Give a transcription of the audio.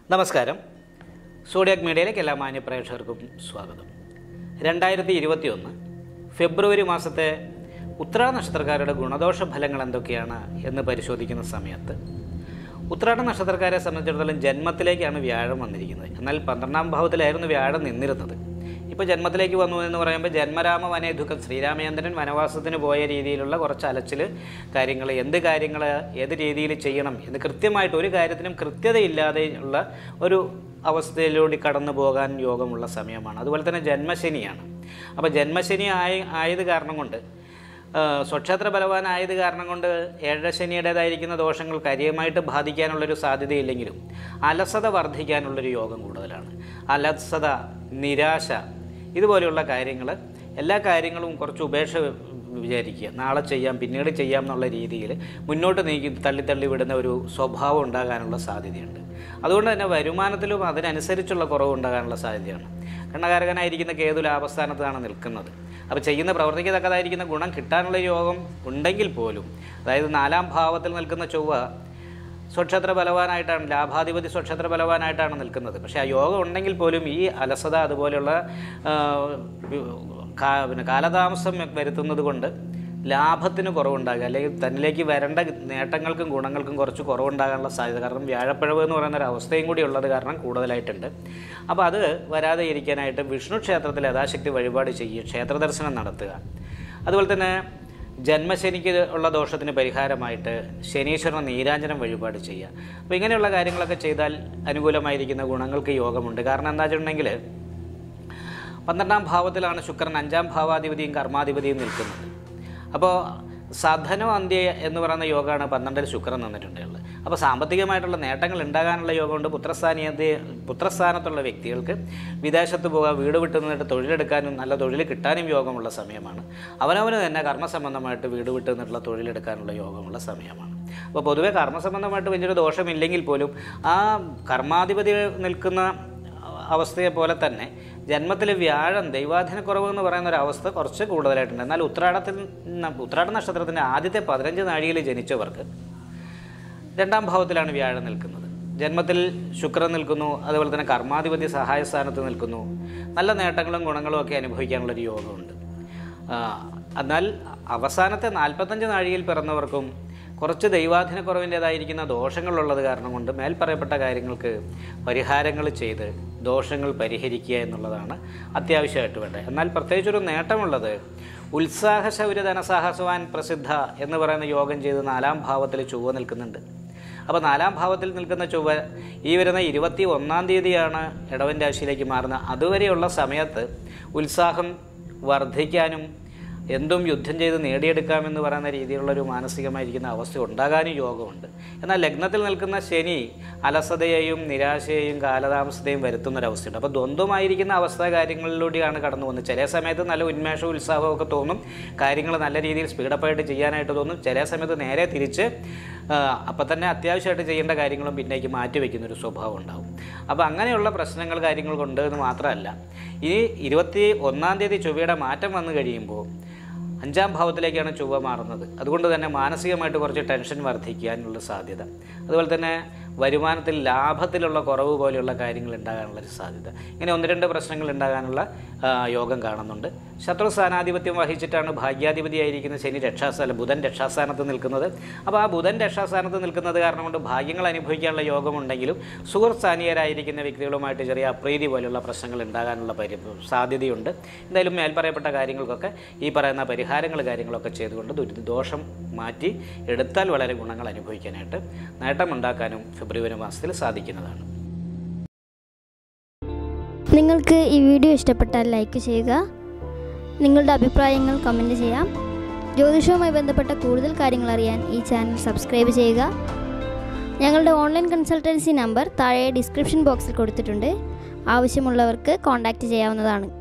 നമസ്കാരം സോഡിയാക് മീഡിയയിലേക്ക് എല്ലാ മാന്യ പ്രേക്ഷകർക്കും സ്വാഗതം രണ്ടായിരത്തി ഇരുപത്തി ഒന്ന് ഫെബ്രുവരി മാസത്തെ ഉത്രാട നക്ഷത്രക്കാരുടെ ഗുണദോഷ ഫലങ്ങൾ എന്തൊക്കെയാണ് എന്ന് പരിശോധിക്കുന്ന സമയത്ത് ഉത്രാട നക്ഷത്രക്കാരെ സംബന്ധിച്ചിടത്തോളം ജന്മത്തിലേക്കാണ് വ്യാഴം വന്നിരിക്കുന്നത് എന്നാൽ പന്ത്രണ്ടാം ഭാവത്തിലായിരുന്നു വ്യാഴം നിന്നിരുന്നത് ഇപ്പോൾ ജന്മത്തിലേക്ക് വന്നു എന്ന് പറയുമ്പോൾ ജന്മരാമ വനേ ദുഃഖം ശ്രീരാമചന്ദ്രൻ വനവാസത്തിന് പോയ രീതിയിലുള്ള കുറച്ച് അലച്ചിൽ കാര്യങ്ങൾ എന്ത് കാര്യങ്ങൾ ഏത് രീതിയിൽ ചെയ്യണം എന്ന് കൃത്യമായിട്ട് ഒരു കാര്യത്തിനും കൃത്യതയില്ലാതെ ഉള്ള ഒരു അവസ്ഥയിലൂടെ കടന്നു പോകാൻ യോഗമുള്ള സമയമാണ് അതുപോലെ തന്നെ ജന്മശനിയാണ് അപ്പോൾ ജന്മശനി ആയ ആയത് കാരണം കൊണ്ട് ആ, സ്വക്ഷേത്ര ബലവാനായത് കാരണം കൊണ്ട് ഏഴശനിയുടേതായിരിക്കുന്ന ദോഷങ്ങൾ കാര്യമായിട്ട് ബാധിക്കാനുള്ളൊരു സാധ്യതയില്ലെങ്കിലും അലസത വർദ്ധിക്കാനുള്ളൊരു യോഗം കൂടുതലാണ് അലസത നിരാശ ഇതുപോലെയുള്ള കാര്യങ്ങൾ എല്ലാ കാര്യങ്ങളും കുറച്ച് ഉപേക്ഷ വിചാരിക്കുക നാളെ ചെയ്യാം പിന്നീട് ചെയ്യാം എന്നുള്ള രീതിയിൽ മുന്നോട്ട് നീക്കി തള്ളി തള്ളി വിടുന്ന ഒരു സ്വഭാവം ഉണ്ടാകാനുള്ള സാധ്യതയുണ്ട് അതുകൊണ്ട് തന്നെ വരുമാനത്തിലും അതിനനുസരിച്ചുള്ള കുറവ് ഉണ്ടാകാനുള്ള സാധ്യതയാണ് കണ്ണകാരകനായിരിക്കുന്ന കേതു ലാഭസ്ഥാനത്താണ് നിൽക്കുന്നത് അപ്പോൾ ചെയ്യുന്ന പ്രവർത്തിക്കത്തക്കതായിരിക്കുന്ന ഗുണം കിട്ടാനുള്ള യോഗം ഉണ്ടെങ്കിൽ പോലും അതായത് നാലാം ഭാവത്തിൽ നിൽക്കുന്ന ചൊവ്വ സ്വക്ഷേത്ര ബലവാനായിട്ടാണ് ലാഭാധിപതി സ്വക്ഷേത്ര ബലവാനായിട്ടാണ് നിൽക്കുന്നത് പക്ഷേ ആ യോഗം ഉണ്ടെങ്കിൽ പോലും ഈ അലസത അതുപോലെയുള്ള ആ, കാ- പിന്നെ കാലതാമസം വരുത്തുന്നത് കൊണ്ട് ലാഭത്തിന് കുറവുണ്ടാകുക അല്ലെങ്കിൽ തന്നിലേക്ക് വരേണ്ട നേട്ടങ്ങൾക്കും ഗുണങ്ങൾക്കും കുറച്ച് കുറവുണ്ടാകാനുള്ള സാധ്യത കാരണം വ്യാഴപ്പിഴവ് എന്ന് പറയുന്ന ഒരു അവസ്ഥയും കൂടി ഉള്ളത് കാരണം കൂടുതലായിട്ടുണ്ട് അപ്പോൾ അത് വരാതെ ഇരിക്കാനായിട്ട് വിഷ്ണു ക്ഷേത്രത്തിൽ യഥാശക്തി വഴിപാട് ചെയ്യുക ക്ഷേത്ര ദർശനം നടത്തുക അതുപോലെ തന്നെ ജന്മശനിക്ക് ഉള്ള ദോഷത്തിന് പരിഹാരമായിട്ട് ശനീശ്വരൻ നീരാഞ്ജനം വഴിപാട് ചെയ്യുക അപ്പോൾ ഇങ്ങനെയുള്ള കാര്യങ്ങളൊക്കെ ചെയ്താൽ അനുകൂലമായിരിക്കുന്ന ഗുണങ്ങൾക്ക് യോഗമുണ്ട് കാരണം എന്താ വെച്ചിട്ടുണ്ടെങ്കിൽ പന്ത്രണ്ടാം ഭാവത്തിലാണ് ശുക്രൻ അഞ്ചാം ഭാവാധിപതിയും കർമാധിപതിയും നിൽക്കുന്നത് അപ്പോൾ സധനം അന്ത്യ എന്ന് പറയുന്ന യോഗമാണ് പന്ത്രണ്ടിൽ ശുക്രൻ നിന്നിട്ടുള്ളത് അപ്പോൾ സാമ്പത്തികമായിട്ടുള്ള നേട്ടങ്ങൾ ഉണ്ടാകാനുള്ള യോഗമുണ്ട് പുത്രസ്ഥാനീയത പുത്രസ്ഥാനത്തുള്ള വ്യക്തികൾക്ക് വിദേശത്ത് പോകാൻ വീട് വിട്ടു നിന്നിട്ട് തൊഴിലെടുക്കാനും നല്ല തൊഴിൽ കിട്ടാനും യോഗമുള്ള സമയമാണ് അവനവന് തന്നെ കർമ്മസംബന്ധമായിട്ട് വീട് വിട്ടു നിന്നിട്ടുള്ള തൊഴിലെടുക്കാനുള്ള യോഗമുള്ള സമയമാണ് അപ്പോൾ പൊതുവെ കർമ്മസംബന്ധമായിട്ട് വലിയൊരു ദോഷമില്ലെങ്കിൽ പോലും ആ കർമാധിപതി നിൽക്കുന്ന അവസ്ഥയെ പോലെ തന്നെ ജന്മത്തിലെ വ്യാഴം ദൈവാധീനക്കുറവ് എന്ന് പറയുന്ന ഒരു അവസ്ഥ കുറച്ച് കൂടുതലായിട്ടുണ്ട് എന്നാൽ ഉത്രാടത്തിൽ ന- ഉത്രാട നക്ഷത്രത്തിൻ്റെ ആദ്യത്തെ പതിനഞ്ച് നാഴികയിൽ ജനിച്ചവർക്ക് രണ്ടാം ഭാവത്തിലാണ് വ്യാഴം നിൽക്കുന്നത് ജന്മത്തിൽ ശുക്രൻ നിൽക്കുന്നു അതുപോലെ തന്നെ കർമാധിപതി സഹായ സ്ഥാനത്ത് നിൽക്കുന്നു നല്ല നേട്ടങ്ങളും ഗുണങ്ങളും ഒക്കെ അനുഭവിക്കാനുള്ളൊരു യോഗമുണ്ട് ആ, എന്നാൽ അവസാനത്തെ നാൽപ്പത്തഞ്ച് നാഴികയിൽ പിറന്നവർക്കും കുറച്ച് ദൈവാധീനക്കുറവിൻ്റേതായിരിക്കുന്ന ദോഷങ്ങളുള്ളത് കാരണം കൊണ്ട് മേൽ പറയപ്പെട്ട കാര്യങ്ങൾക്ക് പരിഹാരങ്ങൾ ചെയ്ത് ദോഷങ്ങൾ പരിഹരിക്കുക എന്നുള്ളതാണ് അത്യാവശ്യമായിട്ട് വേണ്ടത് എന്നാൽ പ്രത്യേകിച്ചൊരു നേട്ടമുള്ളത് ഉത്സാഹ ശൗര്യ ധനസാഹസവാൻ പ്രസിദ്ധ എന്ന് പറയുന്ന യോഗം ചെയ്ത് നാലാം ഭാവത്തിൽ ചൊവ്വ നിൽക്കുന്നുണ്ട് അപ്പോൾ നാലാം ഭാവത്തിൽ നിൽക്കുന്ന ചൊവ്വ ഈ വരുന്ന ഇരുപത്തി ഒന്നാം തീയതിയാണ് ഇടവൻ രാശിയിലേക്ക് മാറുന്നത് അതുവരെയുള്ള സമയത്ത് ഉത്സാഹം വർദ്ധിക്കാനും എന്തും യുദ്ധം ചെയ്ത് നേടിയെടുക്കാമെന്ന് പറയുന്ന രീതിയിലുള്ള ഒരു മാനസികമായിരിക്കുന്ന അവസ്ഥ ഉണ്ടാകാനും യോഗമുണ്ട് എന്നാൽ ലഗ്നത്തിൽ നിൽക്കുന്ന ശനി അലസതയെയും നിരാശയെയും കാലതാമസത്തെയും വരുത്തുന്നൊരവസ്ഥയുണ്ട് അപ്പോൾ ദ്വന്ദ്വമായിരിക്കുന്ന അവസ്ഥ കാര്യങ്ങളിലൂടെയാണ് കടന്നു പോകുന്നത് ചില സമയത്ത് നല്ല ഉന്മേഷവും ഉത്സാഹവും ഒക്കെ തോന്നും കാര്യങ്ങൾ നല്ല രീതിയിൽ സ്പീഡപ്പായിട്ട് ചെയ്യാനായിട്ട് തോന്നും ചില സമയത്ത് നേരെ തിരിച്ച് അപ്പം തന്നെ അത്യാവശ്യമായിട്ട് ചെയ്യേണ്ട കാര്യങ്ങളും പിന്നേക്ക് മാറ്റി വയ്ക്കുന്ന ഒരു സ്വഭാവം ഉണ്ടാവും അപ്പോൾ അങ്ങനെയുള്ള പ്രശ്നങ്ങൾ കാര്യങ്ങൾ കൊണ്ട് എന്ന് മാത്രമല്ല ഈ ഇരുപത്തി ഒന്നാം തീയതി ചൊവ്വയുടെ മാറ്റം വന്നു കഴിയുമ്പോൾ അഞ്ചാം ഭാവത്തിലേക്കാണ് ചൊവ്വ മാറുന്നത് അതുകൊണ്ട് തന്നെ മാനസികമായിട്ട് കുറച്ച് ടെൻഷൻ വർദ്ധിക്കാനുള്ള സാധ്യത അതുപോലെ തന്നെ വരുമാനത്തിൽ ലാഭത്തിലുള്ള കുറവ് പോലെയുള്ള കാര്യങ്ങൾ ഉണ്ടാകാനുള്ള ഒരു സാധ്യത ഇങ്ങനെ ഒന്ന് രണ്ട് പ്രശ്നങ്ങൾ ഉണ്ടാകാനുള്ള ആ, യോഗം കാണുന്നുണ്ട് ശത്രു സ്ഥാനാധിപത്യം വഹിച്ചിട്ടാണ് ഭാഗ്യാധിപതിയായിരിക്കുന്ന ശനി രക്ഷാസ്ഥാനം ബുധൻ രക്ഷാസ്ഥാനത്ത് നിൽക്കുന്നത് അപ്പോൾ ആ ബുധൻ രക്ഷാസ്ഥാനത്ത് നിൽക്കുന്നത് കാരണം കൊണ്ട് ഭാഗ്യങ്ങൾ അനുഭവിക്കാനുള്ള യോഗമുണ്ടെങ്കിലും സുഹൃസ്ഥാനീയരായിരിക്കുന്ന വ്യക്തികളുമായിട്ട് ചെറിയ അപ്രീതി പോലെയുള്ള പ്രശ്നങ്ങൾ ഉണ്ടാകാനുള്ള പരി സാധ്യതയുണ്ട് എന്തായാലും മേൽ പറയപ്പെട്ട കാര്യങ്ങൾക്കൊക്കെ ഈ പറയുന്ന പരിഹാരങ്ങൾ കാര്യങ്ങളൊക്കെ ചെയ്തുകൊണ്ട് ദുരിത ദോഷം മാറ്റി എടുത്താൽ വളരെ ഗുണങ്ങൾ അനുഭവിക്കാനായിട്ട് നേട്ടമുണ്ടാക്കാനും ഫെബ്രുവരി മാസത്തിൽ സാധിക്കുന്നതാണ് നിങ്ങൾക്ക് ഈ വീഡിയോ ഇഷ്ടപ്പെട്ടാൽ ലൈക്ക് ചെയ്യുക നിങ്ങളുടെ അഭിപ്രായങ്ങൾ കമൻറ്റ് ചെയ്യാം ജ്യോതിഷവുമായി ബന്ധപ്പെട്ട കൂടുതൽ കാര്യങ്ങൾ അറിയാൻ ഈ ചാനൽ സബ്സ്ക്രൈബ് ചെയ്യുക ഞങ്ങളുടെ ഓൺലൈൻ കൺസൾട്ടൻസി നമ്പർ താഴെ ഡിസ്ക്രിപ്ഷൻ ബോക്സിൽ കൊടുത്തിട്ടുണ്ട് ആവശ്യമുള്ളവർക്ക് കോൺടാക്റ്റ് ചെയ്യാവുന്നതാണ്